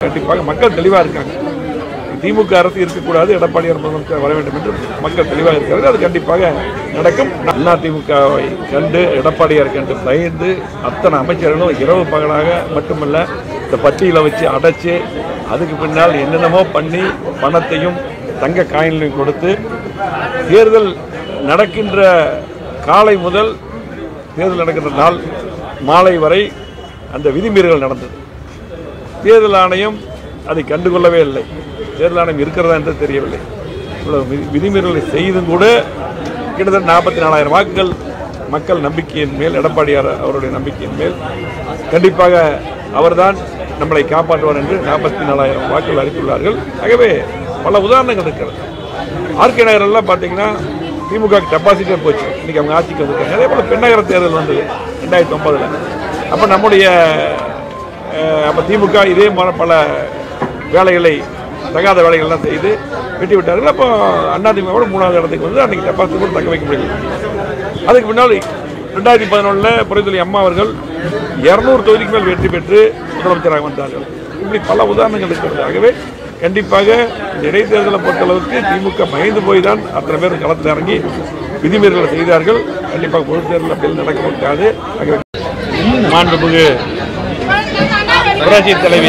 கண்டிப்பாக மக்கள் தெளிவாக இருக்காங்க திமுக அரசு இருக்கக்கூடாது எடப்பாடியார் முதலமைச்சர் வர வேண்டும் என்று மக்கள் தெளிவாக இருக்கிறது அது கண்டிப்பாக நடக்கும் அண்ணா திமுகவை கண்டு எடப்பாடியார் கண்டு பயந்து அத்தனை அமைச்சர்களும் இரவு பகலாக மட்டுமல்ல இந்த பட்டியலை வச்சு அடைச்சு அதுக்கு பின்னால் என்னென்னமோ பண்ணி பணத்தையும் தங்க காயின்களையும் கொடுத்து தேர்தல் நடக்கின்ற காலை முதல் தேர்தல் நடக்கின்ற நாள் மாலை வரை அந்த விதிமீறல்கள் நடந்தது தேர்தல் ஆணையம் அதை கண்டுகொள்ளவே இல்லை தேர்தல் ஆணையம் இருக்கிறதா என்று தெரியவில்லை இவ்வளவு விதி- விதிமீறல்களை செய்தும் கூட கிட்டத்தட்ட நாற்பத்தி நாலாயிரம் வாக்குகள் மக்கள் நம்பிக்கையின் மேல் எடப்பாடியார் அவருடைய நம்பிக்கையின் மேல் கண்டிப்பாக அவர்தான் நம்மளை காப்பாற்றுவார் என்று நாற்பத்தி நாலாயிரம் வாக்குகள் அளித்துள்ளார்கள் ஆகவே பல உதாரணங்கள் இருக்கிறது ஆர்கே நகரெல்லாம் பார்த்தீங்கன்னா திமுக டெபாசிட்டே போச்சு இன்னைக்கு அவங்க ஆட்சிக்கு வந்திருக்காங்க அதே போல் பெண்ணகர தேர்தல் வந்தது ரெண்டாயிரத்தி ஒன்பதுல அப்போ நம்முடைய அஹ், அப்போ திமுக இதே மாதிரி பல வேலைகளை தகாத வேலைகள்லாம் செய்து வெட்டி விட்டார்கள் அப்போ அதிமுகவோட மூணாவது இடத்துக்கு வந்து அன்னைக்கு டெபாசிட் கூட தக்க வைக்க முடியல அதுக்கு பின்னால் ரெண்டாயிரத்தி பதினொன்றில் புரட்சித்தலைவி அம்மா அவர்கள் இரநூறு தொகுதிக்கு மேல் வெற்றி பெற்று முதலமைச்சராக வந்தார்கள் இப்படி பல உதாரணங்கள் இருக்கிறது ஆகவே கண்டிப்பாக இந்த இடைத்தேர்தலை பொறுத்தளவுக்கு திமுக பயந்து போய் தான் அத்தனை பேர் களத்தில் இறங்கி விதிமீறல்களை செய்தார்கள் கண்டிப்பாக பொது தேர்தல் அப்படி நடக்க முடியாது ஆகவே மாண்புமிகு புரட்சி தலைவி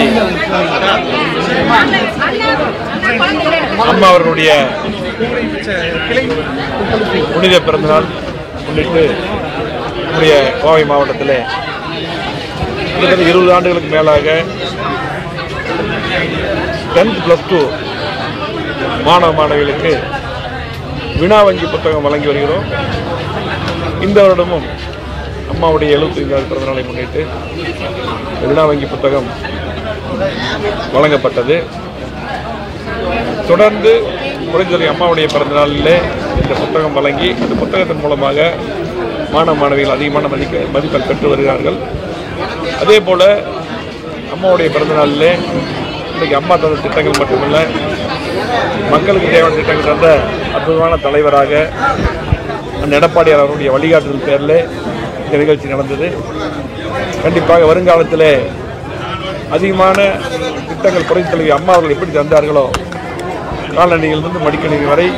அம்மா அவர்களுடைய புனித பிறந்தநாள் முன்னிட்டு நம்முடைய கோவை மாவட்டத்தில் கிட்டத்தட்ட இருபது ஆண்டுகளுக்கு மேலாக டென்த் ப்ளஸ் டூ மாணவ மாணவிகளுக்கு வினா வங்கி புத்தகம் வழங்கி வருகிறோம் இந்த வருடமும் அம்மாவுடைய எழுபத்தைந்தாவது பிறந்தநாளை முன்னிட்டு வினா வங்கி புத்தகம் வழங்கப்பட்டது தொடர்ந்து புரிஞ்சொலி அம்மாவுடைய பிறந்தநாளிலே இந்த புத்தகம் வழங்கி இந்த புத்தகத்தின் மூலமாக மாணவ மாணவிகள் அதிகமான மதிக்க மதிப்பெண் பெற்று வருகிறார்கள் அதே போல அம்மாவுடைய பிறந்தநாளிலே இன்றைக்கு அம்மா தந்த திட்டங்கள் மட்டுமல்ல மக்களுக்கு தேவையான திட்டங்கள் தந்த அற்புதமான தலைவராக அந்த எடப்பாடியார் அவருடைய வழிகாட்டுதல் பேரில் இந்த நிகழ்ச்சி நடந்தது கண்டிப்பாக வருங்காலத்தில் அதிகமான திட்டங்கள் புரட்சித் தலைவி அம்மா அவர்கள் எப்படி தந்தார்களோ கால்நடையிலிருந்து மடிக்கணினி வரை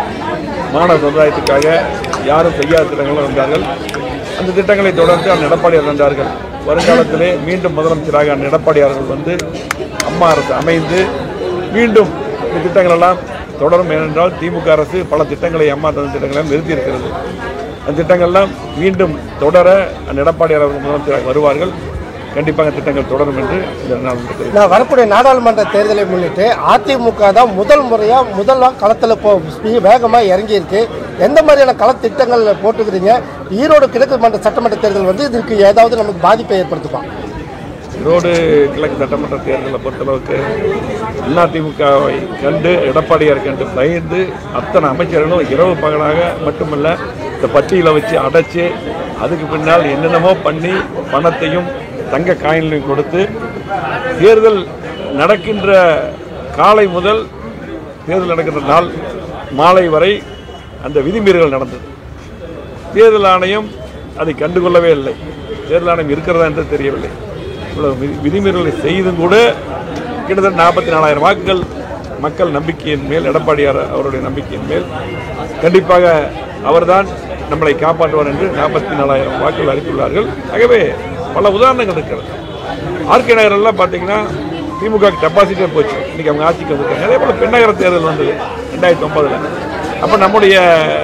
மாணவ சமுதாயத்துக்காக யாரும் செய்யாத திட்டங்களும் வந்தார்கள் அந்த திட்டங்களை தொடர்ந்து அந்த எடப்பாடியார் வந்தார்கள் வருங்காலத்திலே மீண்டும் முதலமைச்சராக அந்த எடப்பாடியார்கள் வந்து அம்மா அரசு அமைந்து மீண்டும் இந்த திட்டங்கள் எல்லாம் தொடரும் ஏனென்றால் திமுக அரசு பல திட்டங்களை அம்மா தந்த திட்டங்களை நிறுத்தி இருக்கிறது அந்த திட்டங்கள்லாம் மீண்டும் தொடர அந்த எடப்பாடியார் அவர்கள் முதலமைச்சராக வருவார்கள் கண்டிப்பாக திட்டங்கள் தொடரும் என்று இந்த நாள் தெரிவித்துக் நான் வரக்கூடிய நாடாளுமன்ற தேர்தலை முன்னிட்டு அதிமுக தான் முதல் முறையா முதலா களத்தில் இப்போ ஸ்பீ- வேகமா இறங்கி இருக்கு எந்த மாதிரியான கள திட்டங்கள் போட்டுக்கிறீங்க ஈரோடு கிழக்கு மன்ற சட்டமன்ற தேர்தல் வந்து இதுக்கு ஏதாவது நமக்கு பாதிப்பை ஏற்படுத்துமா ஈரோடு கிழக்கு சட்டமன்ற தேர்தலை பொறுத்தளவுக்கு அதிமுகவை கண்டு எடப்பாடியார் கண்டு பயந்து அத்தனை அமைச்சர்களும் இரவு பகலாக மட்டுமல்ல இந்த பட்டியலை வச்சு அடைச்சு அதுக்கு பின்னால் என்னென்னமோ பண்ணி பணத்தையும் தங்க காயின்களையும் கொடுத்து தேர்தல் நடக்கின்ற காலை முதல் தேர்தல் நடக்கின்ற நாள் மாலை வரை அந்த விதிமீறல்கள் நடந்தது தேர்தல் ஆணையம் அதை கண்டுகொள்ளவே இல்லை தேர்தல் ஆணையம் இருக்கிறதா என்று தெரியவில்லை இவ்வளவு விதி- விதிமீறல்களை செய்தும் கூட கிட்டத்தட்ட நாற்பத்தி நாலாயிரம் வாக்குகள் மக்கள் நம்பிக்கையின் மேல் எடப்பாடியார் அவருடைய நம்பிக்கையின் மேல் கண்டிப்பாக அவர்தான் நம்மளை காப்பாற்றுவார் என்று நாற்பத்தி நாலாயிரம் வாக்குகள் அளித்துள்ளார்கள் ஆகவே பல உதாரணங்கள் இருக்கிறது ஆர்கே நகரெல்லாம் பார்த்தீங்கன்னா திமுக டெபாசிட்டே போச்சு இன்னைக்கு அவங்க ஆட்சிக்கு வந்திருக்காங்க அதே போல் பெண்ணகர தேர்தல் வந்தது ரெண்டாயிரத்தி ஒன்பதுல அப்போ நம்முடைய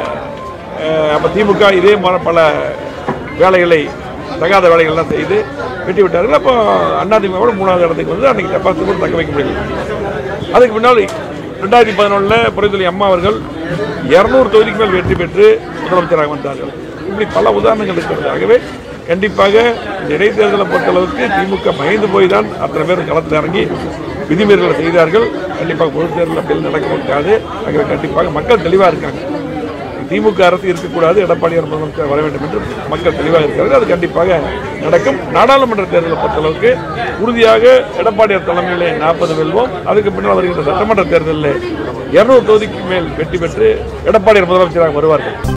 அஹ், அப்போ திமுக இதே மாதிரி பல வேலைகளை தகாத வேலைகள்லாம் செய்து வெட்டி விட்டார்கள் அப்போ அதிமுகவோட மூணாவது இடத்துக்கு வந்து அன்னைக்கு டெபாசிட் கூட தக்க வைக்க முடியல அதுக்கு பின்னால் ரெண்டாயிரத்தி பதினொன்றில் புரட்சித்தலைவி அம்மா அவர்கள் இரநூறு தொகுதிக்கு மேல் வெற்றி பெற்று முதலமைச்சராக வந்தார்கள் இப்படி பல உதாரணங்கள் இருக்கிறது ஆகவே கண்டிப்பாக இந்த இடைத்தேர்தலை பொறுத்தளவுக்கு திமுக பயந்து போய் தான் அத்தனை பேர் களத்தில் இறங்கி விதிமீறல்களை செய்தார்கள் கண்டிப்பாக பொது தேர்தல் அப்படி நடக்க முடியாது ஆகவே கண்டிப்பாக மக்கள் தெளிவாக இருக்காங்க திமுக அரசு இருக்கக்கூடாது எடப்பாடியார் முதலமைச்சர் வர வேண்டும் என்று மக்கள் தெளிவாக இருக்கிறது அது கண்டிப்பாக நடக்கும் நாடாளுமன்ற தேர்தலை பொறுத்தளவுக்கு உறுதியாக எடப்பாடியார் தலைமையிலே நாற்பது வெல்வோம் அதுக்கு பின்னால் வருகின்ற சட்டமன்ற தேர்தலில் இருநூறு தொகுதிக்கு மேல் வெற்றி பெற்று எடப்பாடியார் முதலமைச்சராக வருவார்கள்